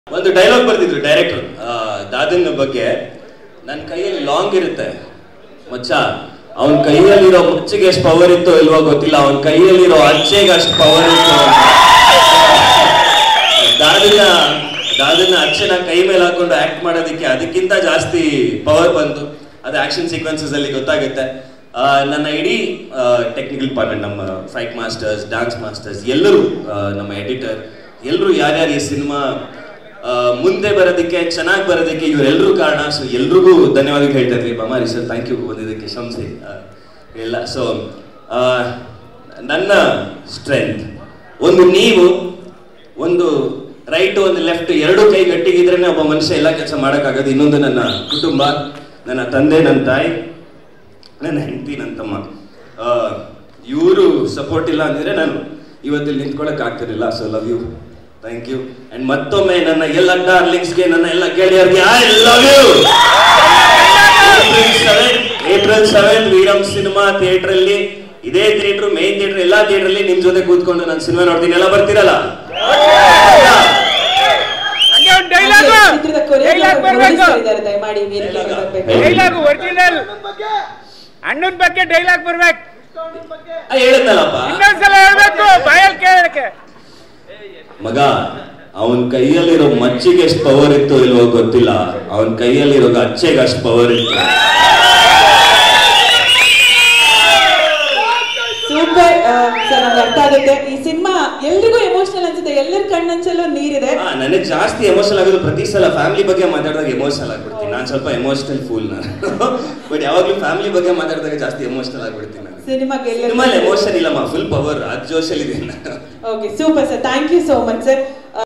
ಒಂದು ಡೈಲಾಗ್ ಬರ್ತಿದ್ರು ಡೈರೆಕ್ಟರ್ ದಾದನ್ ಬಗ್ಗೆ ನನ್ನ ಕೈಯಲ್ಲಿ ಲಾಂಗ್ ಇರುತ್ತೆ ಮಚ್ಚ ಅವನ ಕೈಯಲ್ಲಿರೋ ಮುಚ್ಚಿಗೆ ಎಷ್ಟು ಪವರ್ ಇತ್ತೋ ಇಲ್ವೋ ಗೊತ್ತಿಲ್ಲ ಅವನ ಕೈಯಲ್ಲಿರೋ ಅಚ್ಚೆಗೆ ಅಷ್ಟು ಪವರ್ ಇತ್ತು ದಾದನ್ನ ದಾದನ್ನ ಅಚ್ಚೆನ ಕೈ ಮೇಲೆ ಹಾಕೊಂಡು ಆಕ್ಟ್ ಮಾಡೋದಕ್ಕೆ ಅದಕ್ಕಿಂತ ಜಾಸ್ತಿ ಪವರ್ ಬಂತು ಅದು ಆಕ್ಷನ್ ಸೀಕ್ವೆನ್ಸಸ್ ಅಲ್ಲಿ ಗೊತ್ತಾಗುತ್ತೆ ಆ, ನನ್ನ ಇಡೀ ಟೆಕ್ನಿಕಲ್ ಡಿಪಾರ್ಟ್ಮೆಂಟ್ ನಮ್ಮ ಫೈಟ್ ಮಾಸ್ಟರ್ಸ್ ಡಾನ್ಸ್ ಮಾಸ್ಟರ್ಸ್ ಎಲ್ಲರೂ ಆ, ನಮ್ಮ ಎಡಿಟರ್ ಎಲ್ಲರೂ ಯಾರ್ಯಾರು ಈ ಸಿನಿಮಾ ಮುಂದೆ ಬರೋದಕ್ಕೆ ಚೆನ್ನಾಗಿ ಬರೋದಕ್ಕೆ ಇವರೆಲ್ಲರೂ ಕಾರಣ ಸೊ ಎಲ್ರಿಗೂ ಧನ್ಯವಾದ ಹೇಳ್ತಾ ಇದ್ವಿ ಬಮಾರಿ ಸರ್ ಥ್ಯಾಂಕ್ ಯು ಬಂದಿದ್ದಕ್ಕೆ ಕ್ಷಮಿಸಿ ಆ, ಎಲ್ಲ ಸೊ ನನ್ನ ಸ್ಟ್ರೆಂತ್ ಒಂದು ನೀವು ಒಂದು ರೈಟ್ ಒಂದು ಲೆಫ್ಟ್ ಎರಡು ಕೈ ಗಟ್ಟಿಗಿದ್ರೆ ಒಬ್ಬ ಮನುಷ್ಯ ಎಲ್ಲ ಕೆಲಸ ಮಾಡೋಕ್ಕಾಗೋದು ಇನ್ನೊಂದು ನನ್ನ ಕುಟುಂಬ ನನ್ನ ತಂದೆ ನನ್ನ ತಾಯಿ ನನ್ನ ಹೆಂಡತಿ ನನ್ನ ತಮ್ಮ ಇವರು ಸಪೋರ್ಟ್ ಇಲ್ಲ ಅಂದಿದ್ರೆ ನಾನು ಇವತ್ತಿಲ್ಲಿ ನಿಂತ್ಕೊಳಕ್ ಆಗ್ತಿರ್ಲಿಲ್ಲ so love you thank you and ಮತ್ತೊಮ್ಮೆ ನನ್ನ ಎಲ್ಲ ಡಾರ್ಲಿಂಗ್ಸ್ಗೆ ನನ್ನ ಎಲ್ಲ ಗೆಳೆಯರಿಗೆ I love you April seven April seven Veeram cinema theatre ಅಲ್ಲಿ ಇದೇ ಥಿಯೇಟರ್ ಮೇನ್ ಥಿಯೇಟರ್ ಎಲ್ಲಾ ಥಿಯೇಟರ್ ಅಲ್ಲಿ ನಿಮ್ ಜೊತೆ ಕೂತ್ಕೊಂಡು ನಾನು ಸಿನಿಮಾ ನೋಡ್ತೀನಿ ಎಲ್ಲ ಬರ್ತೀರಲ್ಲ ಹಂಗೆ ಒಂದು ಡೈಲಾಗ್ ಚಿತ್ರದ ಡೈಲಾಗ್ ಕೊರಿಯೋಗ್ರಾಫರ್ ಬರ್ಬೇಕು ಇದ್ದಾರೆ ದಯಮಾಡಿ ವೇದಿಕೆಗೆ Dialogue ಆ? ಬರ್ಬೇಕು. Dialogue. ಡೈಲಾಗ್ ಒರಿಜಿನಲ್ ಅಣ್ಣನ ಬಗ್ಗೆ ಡೈಲಾಗ್ ಬರ್ಬೇಕು ಆ, ಹೇಳಿದ್ನಲ್ಲಪ್ಪ ಇನ್ನೊಂದ್ಸಲ ಹೇಳ್ಬೇಕು ಬಾಯಲ್ಲಿ ಕೇಳಕ್ಕೆ ಮಗ ಅವನ ಕೈಯಲ್ಲಿರೋ ಮಚ್ಚಿಗೆ ಎಷ್ಟು ಪವರ್ ಇತ್ತು ಇಲ್ವೋ ಗೊತ್ತಿಲ್ಲ ಅವನ ಕೈಯಲ್ಲಿರೋ ಅಚ್ಚೆಗೆ ಅಷ್ಟು ಪವರ್ ಇತ್ತು ಸೂಪರ್ ಸರ್ ನಮ್ಗೆ ಅರ್ಥ ಆಗುತ್ತೆ ಈ ಸಿನಿಮಾ ಎಲ್ರಿಗೂ ಎಮೋಷನಲ್ ಅನ್ಸುತ್ತೆ ಎಲ್ಲರ ಕಣ್ಣಂಚಲ್ಲೂ ನೀರಿದೆ ಆ, ನನಗೆ ಜಾಸ್ತಿ ಎಮೋಷನಲ್ ಆಗೋದು ಪ್ರತಿ ಸಲ ಫ್ಯಾಮಿಲಿ ಬಗ್ಗೆ ಮಾತಾಡಿದಾಗ ಎಮೋಷನಲ್ ಆಗ್ಬಿಡ್ತೀನಿ ನಾನು ಸ್ವಲ್ಪ ಎಮೋಷನಲ್ ಫೂಲ್ ನಾನು ಬಟ್ ಯಾವಾಗಲೂ ಫ್ಯಾಮಿಲಿ ಬಗ್ಗೆ ಮಾತಾಡಿದಾಗ ಜಾಸ್ತಿ ಎಮೋಷನಲ್ ಆಗ್ಬಿಡ್ತೀನಿ ನಾನು ಸಿನಿಮಾಗೆ ಸಿನಿಮಾಲಿ ಎಲ್ಲ ಎಮೋಷನ್ ಇಲ್ಲಮ್ಮ ಫುಲ್ ಪವರ್ ಅದು ಜೋಶಲ್ಲಿ ಇದೆ ನಾನು okay super sir thank you so much sir